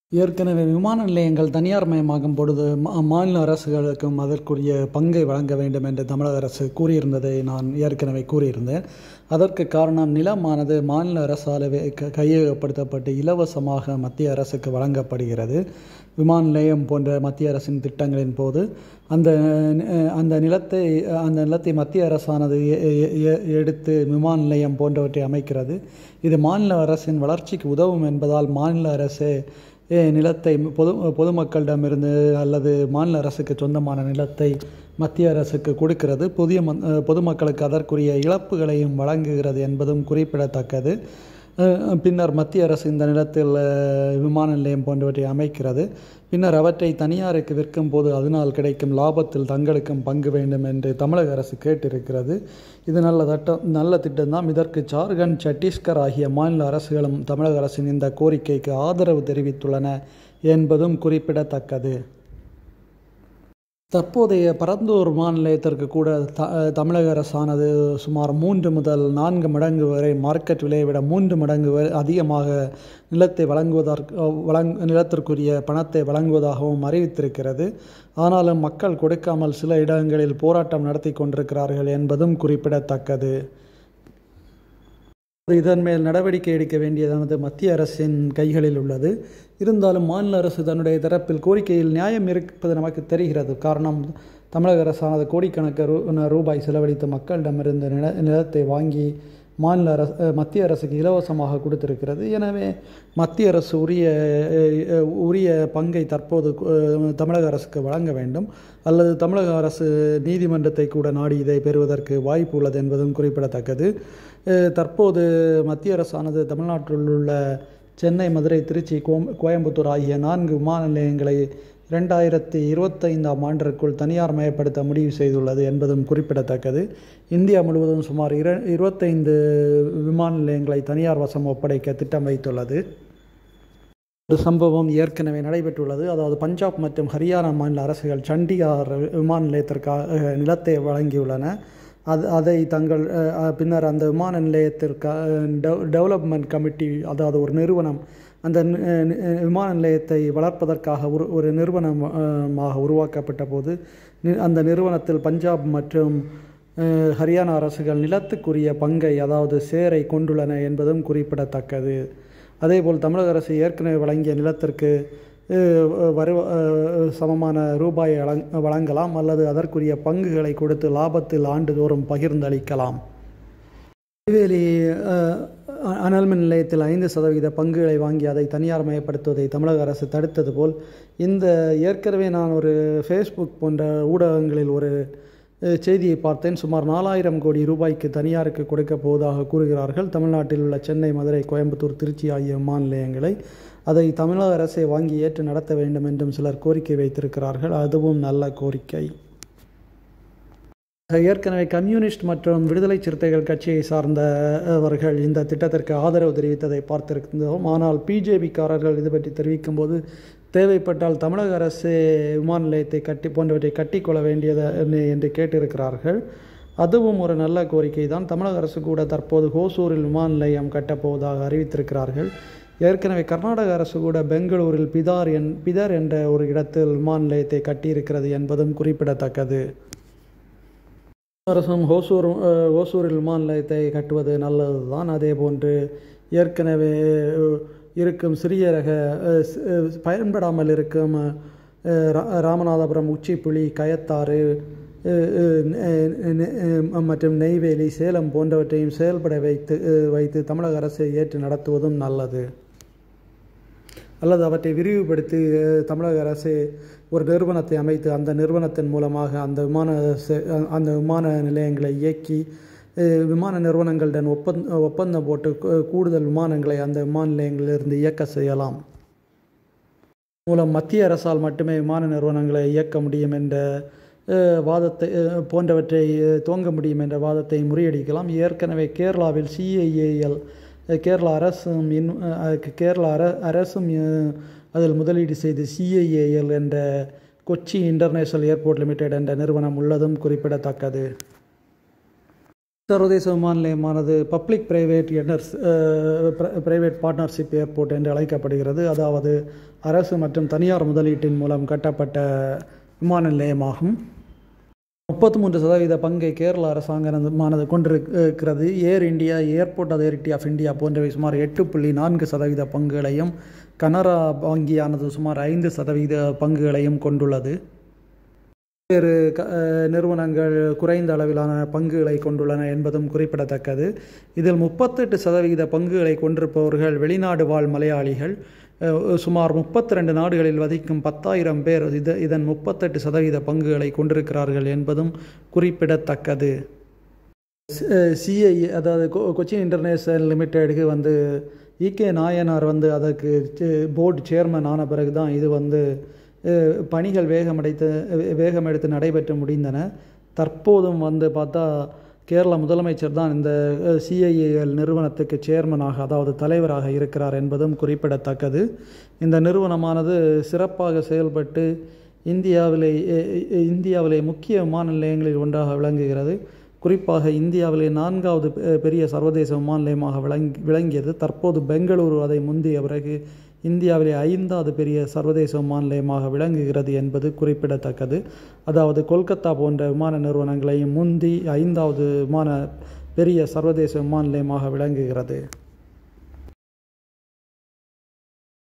ஏற்கனவே விமான நிலையங்கள் தனியார்மயமாகும் பொழுது மா மாநில அரசுகளுக்கும் அதற்குரிய பங்கை வழங்க வேண்டும் என்று தமிழக அரசு கூறியிருந்ததை நான் ஏற்கனவே கூறியிருந்தேன் அதற்கு காரணம் நிலமானது மாநில அரசாலவே க கையகப்படுத்தப்பட்டு இலவசமாக மத்திய அரசுக்கு வழங்கப்படுகிறது விமான நிலையம் போன்ற மத்திய அரசின் திட்டங்களின் போது அந்த அந்த நிலத்தை அந்த நிலத்தை மத்திய அரசானது எ எ எ எடுத்து விமான நிலையம் போன்றவற்றை அமைக்கிறது இது மாநில அரசின் வளர்ச்சிக்கு உதவும் என்பதால் மாநில அரசே நிலத்தை பொது பொதுமக்களிடமிருந்து அல்லது மாநில அரசுக்கு சொந்தமான நிலத்தை மத்திய அரசுக்கு கொடுக்கிறது புதிய ம பொதுமக்களுக்கு அதற்குரிய இழப்புகளையும் வழங்குகிறது என்பதும் குறிப்பிடத்தக்கது பின்னர் மத்திய அரசு இந்த நிலத்தில் விமான நிலையம் போன்றவற்றை அமைக்கிறது பின்னர் அவற்றை தனியாருக்கு விற்கும் போது அதனால் கிடைக்கும் லாபத்தில் தங்களுக்கும் பங்கு வேண்டும் என்று தமிழக அரசு கேட்டிருக்கிறது இது நல்ல தட்டம் நல்ல திட்டம்தான் இதற்கு ஜார்க்கண்ட் சத்தீஸ்கர் ஆகிய மாநில அரசுகளும் தமிழக அரசின் இந்த கோரிக்கைக்கு ஆதரவு தெரிவித்துள்ளன என்பதும் குறிப்பிடத்தக்கது தற்போதைய பரந்தூர் விமான நிலையத்திற்கு கூட த தமிழக அரசானது சுமார் மூன்று முதல் நான்கு மடங்கு வரை மார்க்கெட் விலையை விட மூன்று மடங்கு வரை அதிகமாக நிலத்தை வழங்குவதற்கு வழங் நிலத்திற்குரிய பணத்தை வழங்குவதாகவும் அறிவித்திருக்கிறது ஆனாலும் மக்கள் கொடுக்காமல் சில இடங்களில் போராட்டம் நடத்தி கொண்டிருக்கிறார்கள் என்பதும் குறிப்பிடத்தக்கது இதன் மேல் நடவடிக்கை எடுக்க வேண்டியதானது மத்திய அரசின் கைகளில் உள்ளது இருந்தாலும் மாநில அரசு தன்னுடைய தரப்பில் கோரிக்கையில் நியாயம் இருப்பது நமக்கு தெரிகிறது காரணம் தமிழக அரசானது கோடிக்கணக்கு ரூ ரூபாய் செலவழித்து மக்களிடமிருந்து நில நிலத்தை வாங்கி மாநில அரசு மத்திய அரசுக்கு இலவசமாக கொடுத்திருக்கிறது எனவே மத்திய அரசு உரிய உரிய பங்கை தற்போது தமிழக அரசுக்கு வழங்க வேண்டும் அல்லது தமிழக அரசு நீதிமன்றத்தை கூட நாடி இதை பெறுவதற்கு வாய்ப்பு உள்ளது என்பதும் குறிப்பிடத்தக்கது தற்போது மத்திய அரசானது தமிழ்நாட்டில் உள்ள சென்னை மதுரை திருச்சி கோயம்புத்தூர் ஆகிய நான்கு விமான நிலையங்களை ரெண்டாயிரத்தி இருபத்தைந்தாம் ஆண்டிற்குள் தனியார் மயப்படுத்த முடிவு செய்துள்ளது என்பதும் குறிப்பிடத்தக்கது இந்தியா முழுவதும் சுமார் இர இருபத்தைந்து விமான நிலையங்களை தனியார் வசம் ஒப்படைக்க திட்டம் வைத்துள்ளது ஒரு சம்பவம் ஏற்கனவே நடைபெற்றுள்ளது அதாவது பஞ்சாப் மற்றும் ஹரியானா மாநில அரசுகள் சண்டிகார் விமான நிலையத்திற்காக நிலத்தை வழங்கியுள்ளன அது அதை தங்கள் பின்னர் அந்த விமான நிலையத்திற்காக டெவலப்மெண்ட் கமிட்டி அதாவது ஒரு நிறுவனம் அந்த விமான நிலையத்தை வளர்ப்பதற்காக ஒரு ஒரு நிறுவனமாக உருவாக்கப்பட்ட போது அந்த நிறுவனத்தில் பஞ்சாப் மற்றும் ஹரியானா அரசுகள் நிலத்துக்குரிய பங்கை அதாவது சேரை கொண்டுள்ளன என்பதும் குறிப்பிடத்தக்கது அதேபோல் தமிழக அரசு ஏற்கனவே வழங்கிய நிலத்திற்கு வரு சமமான ரூபாயை வழங்கலாம் அல்லது அதற்குரிய பங்குகளை கொடுத்து லாபத்தில் ஆண்டுதோறும் பகிர்ந்தளிக்கலாம் நெய்வேலி அனல்மின் நிலையத்தில் ஐந்து சதவீத பங்குகளை வாங்கி அதை தனியார் மயப்படுத்துவதை தமிழக அரசு தடுத்தது போல் இந்த ஏற்கனவே நான் ஒரு ஃபேஸ்புக் போன்ற ஊடகங்களில் ஒரு செய்தியை பார்த்தேன் சுமார் நாலாயிரம் கோடி ரூபாய்க்கு தனியாருக்கு கொடுக்க போவதாக கூறுகிறார்கள் தமிழ்நாட்டில் உள்ள சென்னை மதுரை கோயம்புத்தூர் திருச்சி ஆகிய விமான நிலையங்களை அதை தமிழக அரசை வாங்கி ஏற்று நடத்த வேண்டும் என்றும் சிலர் கோரிக்கை வைத்திருக்கிறார்கள் அதுவும் நல்ல கோரிக்கை ஏற்கனவே கம்யூனிஸ்ட் மற்றும் விடுதலை சிறுத்தைகள் கட்சியை சார்ந்தவர்கள் இந்த திட்டத்திற்கு ஆதரவு தெரிவித்ததை பார்த்திருந்தோம் ஆனால் பிஜேபிக்காரர்கள் இது பற்றி தெரிவிக்கும் போது தேவைப்பட்டால் தமிழக அரசு விமான நிலையத்தை கட்டி போன்றவற்றை கட்டிக்கொள்ள வேண்டியது என்று கேட்டிருக்கிறார்கள் அதுவும் ஒரு நல்ல கோரிக்கை தான் தமிழக அரசு கூட தற்போது ஹோசூரில் விமான நிலையம் கட்டப்போவதாக அறிவித்திருக்கிறார்கள் ஏற்கனவே கர்நாடக அரசு கூட பெங்களூரில் பிதார் என் பிதர் என்ற ஒரு இடத்தில் விமான நிலையத்தை கட்டியிருக்கிறது என்பதும் குறிப்பிடத்தக்கது அரசும் ஹோசூர் ஹோசூரில் விமான நிலையத்தை கட்டுவது நல்லது தான் அதே போன்று ஏற்கனவே இருக்கும் சிறிய ரக பயன்படாமல் இருக்கும் ராமநாதபுரம் உச்சிப்புலி கயத்தாறு மற்றும் நெய்வேலி சேலம் போன்றவற்றையும் செயல்பட வைத்து வைத்து தமிழக அரசை ஏற்று நடத்துவதும் நல்லது அல்லது அவற்றை விரிவுபடுத்தி தமிழக அரசு ஒரு நிறுவனத்தை அமைத்து அந்த நிறுவனத்தின் மூலமாக அந்த விமான அந்த விமான நிலையங்களை இயக்கி விமான நிறுவனங்களுடன் ஒப்பந்த ஒப்பந்தம் போட்டு கூடுதல் விமானங்களை அந்த விமான நிலையங்களிலிருந்து இயக்க செய்யலாம் மூலம் மத்திய அரசால் மட்டுமே விமான நிறுவனங்களை இயக்க முடியும் என்ற வாதத்தை போன்றவற்றை துவங்க முடியும் என்ற வாதத்தை முறியடிக்கலாம் ஏற்கனவே கேரளாவில் சிஐஏஎல் கேரளா அரசும் இன் கேரளா அர அரசும் அதில் முதலீடு செய்து சிஐஏஎல் என்ற கொச்சி இன்டர்நேஷனல் ஏர்போர்ட் லிமிடெட் என்ற நிறுவனம் உள்ளதும் குறிப்பிடத்தக்கது சர்வதேச விமான நிலையமானது பப்ளிக் பிரைவேட் என்டர்ஸ் பிரைவேட் பார்ட்னர்ஷிப் ஏர்போர்ட் என்று அழைக்கப்படுகிறது அதாவது அரசு மற்றும் தனியார் முதலீட்டின் மூலம் கட்டப்பட்ட விமான நிலையமாகும் முப்பத்தி மூன்று சதவீத பங்கை கேரள அரசாங்கமானது கொண்டிருக்கிறது Air India airport authority of India போன்றவை சுமார் எட்டு புள்ளி நான்கு சதவீத பங்குகளையும் கனரா வங்கியானது சுமார் ஐந்து சதவீத பங்குகளையும் கொண்டுள்ளது வேறு க நிறுவனங்கள் குறைந்த அளவிலான பங்குகளை கொண்டுள்ளன என்பதும் குறிப்பிடத்தக்கது இதில் முப்பத்தெட்டு சதவீத பங்குகளை கொண்டிருப்பவர்கள் வெளிநாடு வாழ் மலையாளிகள் சுமார் முப்பத்தி ரெண்டு நாடுகளில் வதிக்கும் பத்தாயிரம் பேர் இது இதன் முப்பத்தெட்டு சதவீத பங்குகளை கொண்டிருக்கிறார்கள் என்பதும் குறிப்பிடத்தக்கது சிஐ அதாவது கொச்சின் இன்டர்நேஷனல் லிமிடெடுக்கு வந்து இகே நாயனார் வந்து அதற்கு போர்டு சேர்மன் ஆன பிறகு தான் இது வந்து பணிகள் வேகமடைத்து வேகமெடுத்து நடைபெற்று முடிந்தன தற்போதும் வந்து பார்த்தா கேரள முதலமைச்சர் தான் இந்த சிஐஏஎல் நிறுவனத்துக்கு சேர்மனாக அதாவது தலைவராக இருக்கிறார் என்பதும் குறிப்பிடத்தக்கது இந்த நிறுவனமானது சிறப்பாக செயல்பட்டு இந்தியாவிலே இந்தியாவிலே முக்கிய விமான நிலையங்களில் ஒன்றாக விளங்குகிறது குறிப்பாக இந்தியாவிலே நான்காவது பெரிய சர்வதேச விமான நிலையமாக விளங்கி விளங்கியது தற்போது பெங்களூரு அதை முந்திய பிறகு இந்தியாவிலே ஐந்தாவது பெரிய சர்வதேச விமான நிலையமாக விளங்குகிறது என்பது குறிப்பிடத்தக்கது அதாவது கொல்கத்தா போன்ற விமான நிறுவனங்களையும் முந்தி ஐந்தாவது விமான பெரிய சர்வதேச விமான நிலையமாக விளங்குகிறது